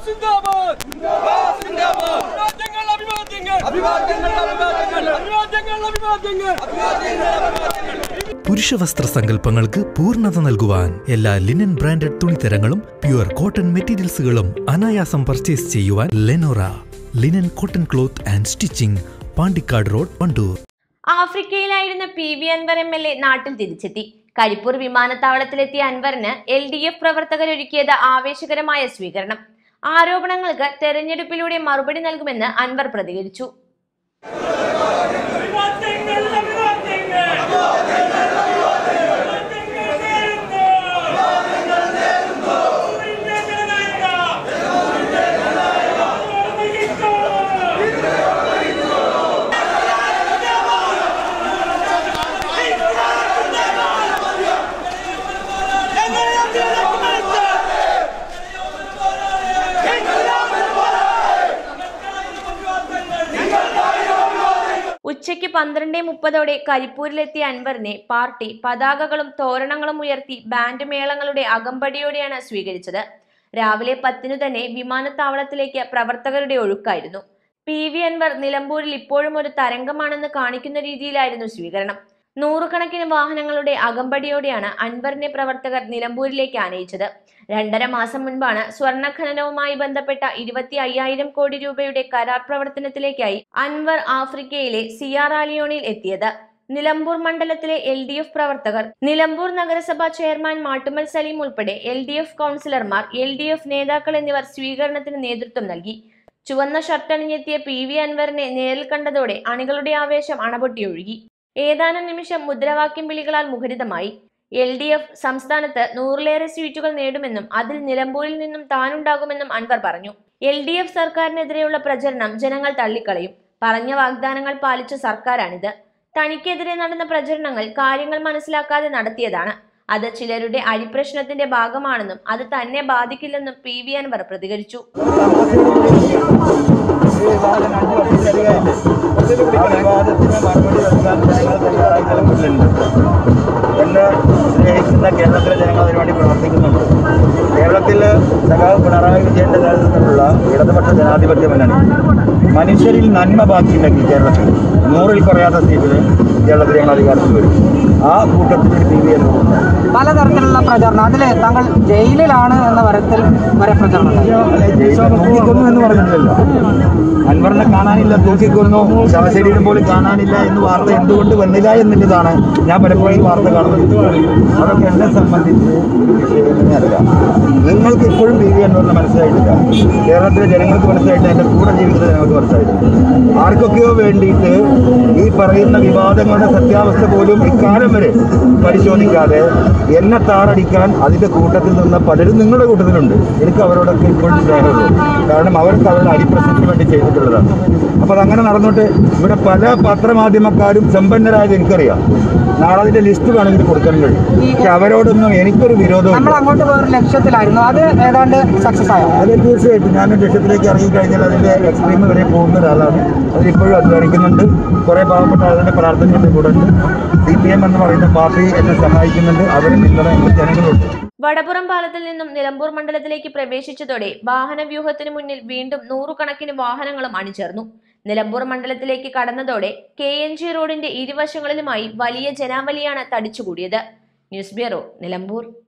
സിന്ദാബാദ് സിന്ദാബാദ് അഭിവാദ്യങ്ങൾ അഭിവാദ്യങ്ങൾ അഭിവാദ്യങ്ങൾ അഭിവാദ്യങ്ങൾ അഭിവാദ്യങ്ങൾ അഭിവാദ്യങ്ങൾ പുരുഷവസ്ത്ര സങ്കല്പങ്ങൾക്ക് പൂർണ്ണത നൽകുവാൻ എല്ലാ ലിനൻ ബ്രാൻഡഡ് തുണിത്തരങ്ങളും പ്യുവർ കോട്ടൺ മെറ്റീരിയൽസുകളും അനായാസം പർച്ചേസ് ചെയ്യുവാൻ Lenora linen cotton cloth and stitching Pandikkad road Wandoor ആഫ്രിക്കയിലായിരുന്ന P V Anvar M L A നാട്ടിൽ തിരിച്ചെത്തി കരിപ്പൂർ വിമാനത്താവളത്തിലെത്തിയ അൻവറിന് എൽ ഡി എഫ് പ്രവർത്തകരൊരുക്കിയത് ആവേശകരമായ സ്വീകരണം ആരോപണങ്ങൾക്ക് തെരഞ്ഞെടുപ്പിലൂടെ മറുപടി നൽകുമെന്ന് അൻവർ പ്രതികരിച്ചു ഉച്ചയ്ക്ക് പന്ത്രണ്ട് മുപ്പതോടെ കരിപ്പൂരിലെത്തിയ അൻവറിനെ പാർട്ടി പതാകകളും തോരണങ്ങളും ഉയർത്തി ബാൻഡ് മേളങ്ങളുടെ അകമ്പടിയോടെയാണ് സ്വീകരിച്ചത് രാവിലെ പത്തിനു തന്നെ വിമാനത്താവളത്തിലേക്ക് പ്രവർത്തകരുടെ ഒഴുക്കായിരുന്നു പി വി അൻവർ നിലമ്പൂരിൽ ഇപ്പോഴും ഒരു തരംഗമാണെന്ന് കാണിക്കുന്ന രീതിയിലായിരുന്നു സ്വീകരണം നൂറുകണക്കിന് വാഹനങ്ങളുടെ അകമ്പടിയോടെയാണ് അൻവറിനെ പ്രവർത്തകർ നിലമ്പൂരിലേക്ക് ആനയിച്ചത് രണ്ടര മാസം മുൻപാണ് സ്വർണ്ണ ഖനനവുമായി ബന്ധപ്പെട്ട ഇരുപത്തി അയ്യായിരം കോടി രൂപയുടെ കരാർ പ്രവർത്തനത്തിലേക്കായി അൻവർ ആഫ്രിക്കയിലെ സിയാറാലിയോണിൽ എത്തിയത് നിലമ്പൂർ മണ്ഡലത്തിലെ എൽ ഡി എഫ് പ്രവർത്തകർ നിലമ്പൂർ നഗരസഭാ ചെയർമാൻ മാട്ടുമൽ സലീം ഉൾപ്പെടെ എൽ ഡി എഫ് കൗൺസിലർമാർ എൽ ഡി എഫ് നേതാക്കൾ എന്നിവർ സ്വീകരണത്തിന് നേതൃത്വം നൽകി ചുവന്ന ഷർട്ടണിഞ്ഞെത്തിയ പി വി അൻവറിനെ നേരിൽ കണ്ടതോടെ അണികളുടെ ആവേശം അണപൊട്ടിയൊഴുകി ഏതാനും നിമിഷം മുദ്രാവാക്യം വിളികളാൽ മുഖരിതമായി എൽ ഡി എഫ് സംസ്ഥാനത്ത് നൂറിലേറെ സീറ്റുകൾ നേടുമെന്നും അതിൽ നിലമ്പൂരിൽ നിന്നും താനുണ്ടാകുമെന്നും അൻവർ പറഞ്ഞു എൽ ഡി എഫ് സർക്കാരിനെതിരെയുള്ള പ്രചരണം ജനങ്ങൾ തള്ളിക്കളയും പറഞ്ഞ വാഗ്ദാനങ്ങൾ പാലിച്ച സർക്കാരാണിത് തനിക്കെതിരെ നടന്ന പ്രചരണങ്ങൾ കാര്യങ്ങൾ മനസ്സിലാക്കാതെ നടത്തിയതാണ് അത് ചിലരുടെ അരിപ്രശ്നത്തിന്റെ ഭാഗമാണെന്നും അത് തന്നെ ബാധിക്കില്ലെന്നും പി വി അൻവർ പ്രതികരിച്ചു ആ വിവാദത്തിന് മറുപടി നൽകാൻ ജനങ്ങൾ തയ്യാറായി നിലവിലുണ്ട് എന്ന് സ്നേഹിക്കുന്ന കേരളത്തിലെ ജനങ്ങൾ അതിനുവേണ്ടി പ്രവർത്തിക്കുന്നുണ്ട് കേരളത്തിൽ സഖാവ് പിണറായി വിജയന്റെ നേതൃത്വത്തിലുള്ള ഇടതുപക്ഷ ജനാധിപത്യ മുന്നണി മനുഷ്യരിൽ നന്മ ബാക്കിയുണ്ടെങ്കിൽ കേരളത്തിൽ നൂറിൽ കുറയാത്ത സീറ്റിൽ കേരളത്തിൽ ഞങ്ങൾ അധികാരത്തിൽ വരും ആ കൂട്ടത്തിൽ പി വി എന്നുണ്ട് പലതരത്തിലുള്ള പ്രചരണം അതിൽ താങ്കൾ ജയിലിലാണ് എന്ന വരത്തിൽ വരെ പ്രചരണം ഉണ്ടായി. തൂക്കിക്കൊന്നു എന്ന് പറഞ്ഞില്ലല്ലോ അൻവറിനെ കാണാനില്ല തൂക്കിക്കൊന്നു ശവശരീരം പോലും കാണാനില്ല എന്ന് വാർത്ത എന്തുകൊണ്ട് വന്നില്ല എന്നുള്ളതാണ് ഞാൻ പലപ്പോഴും ഈ വാർത്ത കാണുന്നത് അതൊക്കെ എന്നെ സംബന്ധിച്ച് ഒരു വിഷയമേ അല്ല നിങ്ങൾക്ക് ഇപ്പോഴും പി വി അൻവറിനെ മനസ്സിലായിട്ടില്ല കേരളത്തിലെ ജനങ്ങൾക്ക് മനസ്സിലായിട്ടില്ല എൻ്റെ കൂടെ ജീവിക്കുന്ന ജനങ്ങൾക്ക് മനസ്സിലായിട്ടില്ല ആർക്കൊക്കെയോ വേണ്ടിയിട്ട് ഈ പറയുന്ന വിവാദങ്ങളുടെ സത്യാവസ്ഥ പോലും ഇക്കാലം വരെ പരിശോധിക്കാതെ എന്നെ താറടിക്കാൻ അതിൻ്റെ കൂട്ടത്തിൽ നിന്ന പലരും നിങ്ങളുടെ കൂട്ടത്തിലുണ്ട് എനിക്ക് അവരോടൊക്കെ ഇപ്പോഴും സ്നേഹമുള്ളൂ കാരണം അവർക്ക് അവരുടെ അരിപ്രസത്തിന് വേണ്ടി ചെയ്തിട്ടുള്ളതാണ് അപ്പോൾ അതങ്ങനെ നടന്നിട്ട് ഇവിടെ പല പത്രമാധ്യമക്കാരും സമ്പന്നരായത് എനിക്കറിയാം നാളെ അതിൻ്റെ ലിസ്റ്റ് വേണമെങ്കിൽ കൊടുക്കാൻ കഴിയും പക്ഷെ അവരോടൊന്നും എനിക്കൊരു വിരോധമില്ല നമ്മൾ അങ്ങോട്ട് പോയ ഒരു ലക്ഷ്യത്തിലായിരുന്നു അത് ഏതാണ്ട് സക്സസ് ആയോ അത് തീർച്ചയായിട്ടും ഞാൻ ലക്ഷ്യത്തിലേക്ക് ഇറങ്ങിക്കഴിഞ്ഞാൽ അതിൻ്റെ എക്സ്ട്രീം വരെ പോകുന്ന ഒരാളാണ് അതിലിപ്പോഴും അധ്വാനിക്കുന്നുണ്ട് കുറേ പാവപ്പെട്ട ആളുകളുടെ പ്രാർത്ഥനയുടെ കൂടെ ഉണ്ട് സി പി എം എന്ന് പറയുന്ന പാർട്ടി എന്നെ സഹായിക്കുന്നുണ്ട് അവരെ പിന്തുണ എൻ്റെ ജനങ്ങളുണ്ട് വടപുറം പാലത്തിൽ നിന്നും നിലമ്പൂർ മണ്ഡലത്തിലേക്ക് പ്രവേശിച്ചതോടെ വാഹന വ്യൂഹത്തിന് മുന്നിൽ വീണ്ടും നൂറുകണക്കിന് വാഹനങ്ങളും അണിചേർന്നു നിലമ്പൂർ മണ്ഡലത്തിലേക്ക് കടന്നതോടെ കെ എൻ ജി റോഡിന്റെ ഇരുവശങ്ങളിലുമായി വലിയ ജനാവലിയാണ് തടിച്ചുകൂടിയത് ന്യൂസ് ബ്യൂറോ നിലമ്പൂർ